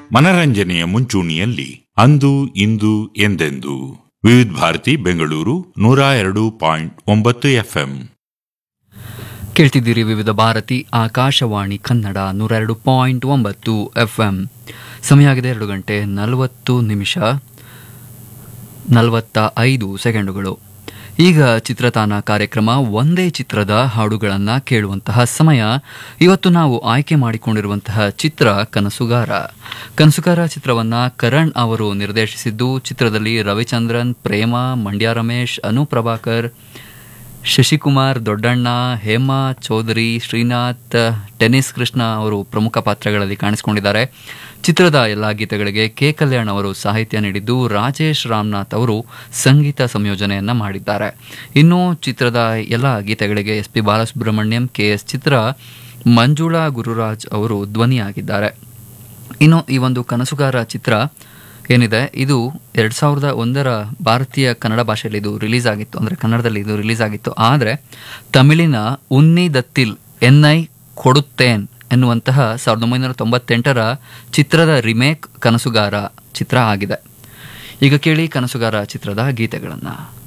ಮನರಂಜನೆಯ ಮುಂಚೂಣಿಯಲ್ಲಿ ಅಂದು ಇಂದು ಎಂದೆಂದು ವಿವಿಧ ಭಾರತಿ ಬೆಂಗಳೂರು ನೂರ ಎರಡು ಪಾಯಿಂಟ್ ಒಂಬತ್ತು ಎಫ್ಎಂ ಕೇಳ್ತಿದ್ದೀರಿ ವಿವಿಧ ಭಾರತಿ ಆಕಾಶವಾಣಿ ಕನ್ನಡ ನೂರೆರಡು ಪಾಯಿಂಟ್ ಒಂಬತ್ತು ಎಫ್ ಎಂ ಸಮಯ ಆಗಿದೆ ಎರಡು ಗಂಟೆ ನಲವತ್ತು ನಿಮಿಷ ನಲವತ್ತ ಐದು ಸೆಕೆಂಡುಗಳು ಈಗ ಚಿತ್ರತಾನ ಕಾರ್ಯಕ್ರಮ ಒಂದೇ ಚಿತ್ರದ ಹಾಡುಗಳನ್ನು ಕೇಳುವಂತಹ ಸಮಯ ಇವತ್ತು ನಾವು ಆಯ್ಕೆ ಮಾಡಿಕೊಂಡಿರುವಂತಹ ಚಿತ್ರ ಕನಸುಗಾರ ಕನಸುಗಾರ ಚಿತ್ರವನ್ನ ಕರಣ್ ಅವರು ನಿರ್ದೇಶಿಸಿದ್ದು ಚಿತ್ರದಲ್ಲಿ ರವಿಚಂದ್ರನ್ ಪ್ರೇಮ ಮಂಡ್ಯ ರಮೇಶ್ ಅನು ಪ್ರಭಾಕರ್ ಶಶಿಕುಮಾರ್ ದೊಡ್ಡಣ್ಣ ಹೇಮಾ ಚೌಧರಿ ಶ್ರೀನಾಥ್ ಟೆನಿಸ್ ಕೃಷ್ಣ ಅವರು ಪ್ರಮುಖ ಪಾತ್ರಗಳಲ್ಲಿ ಕಾಣಿಸಿಕೊಂಡಿದ್ದಾರೆ ಚಿತ್ರದ ಎಲ್ಲ ಗೀತೆಗಳಿಗೆ ಕೆ ಕಲ್ಯಾಣ್ ಅವರು ಸಾಹಿತ್ಯ ನೀಡಿದ್ದು ರಾಜೇಶ್ ರಾಮನಾಥ್ ಅವರು ಸಂಗೀತ ಸಂಯೋಜನೆಯನ್ನ ಮಾಡಿದ್ದಾರೆ ಇನ್ನು ಚಿತ್ರದ ಎಲ್ಲ ಗೀತೆಗಳಿಗೆ S P Balasubrahmanyam K S Chithra Manjula Gururaj ಅವರು ಧ್ವನಿಯಾಗಿದ್ದಾರೆ ಇನ್ನು ಈ ಒಂದು ಕನಸುಗಾರ ಚಿತ್ರ ಏನಿದೆ ಇದು ಎರಡು ಸಾವಿರದ ಒಂದರ ಭಾರತೀಯ ಕನ್ನಡ ಭಾಷೆಯಲ್ಲಿ ಇದು ರಿಲೀಸ್ ಆಗಿತ್ತು ಅಂದರೆ ಕನ್ನಡದಲ್ಲಿ ಇದು ರಿಲೀಸ್ ಆಗಿತ್ತು ಆದರೆ ತಮಿಳಿನ ಉನ್ನಿ ದತ್ತಿಲ್ ಎನ್ಐ ಕೊಡುತ್ತೇನ್ ಎನ್ನುವಂತಹ ಸಾವಿರದ ಒಂಬೈನೂರ ತೊಂಬತ್ತೆಂಟರ ಚಿತ್ರದ ರಿಮೇಕ್ ಕನಸುಗಾರ ಚಿತ್ರ ಆಗಿದೆ ಈಗ ಕೇಳಿ ಕನಸುಗಾರ ಚಿತ್ರದ ಗೀತೆಗಳನ್ನು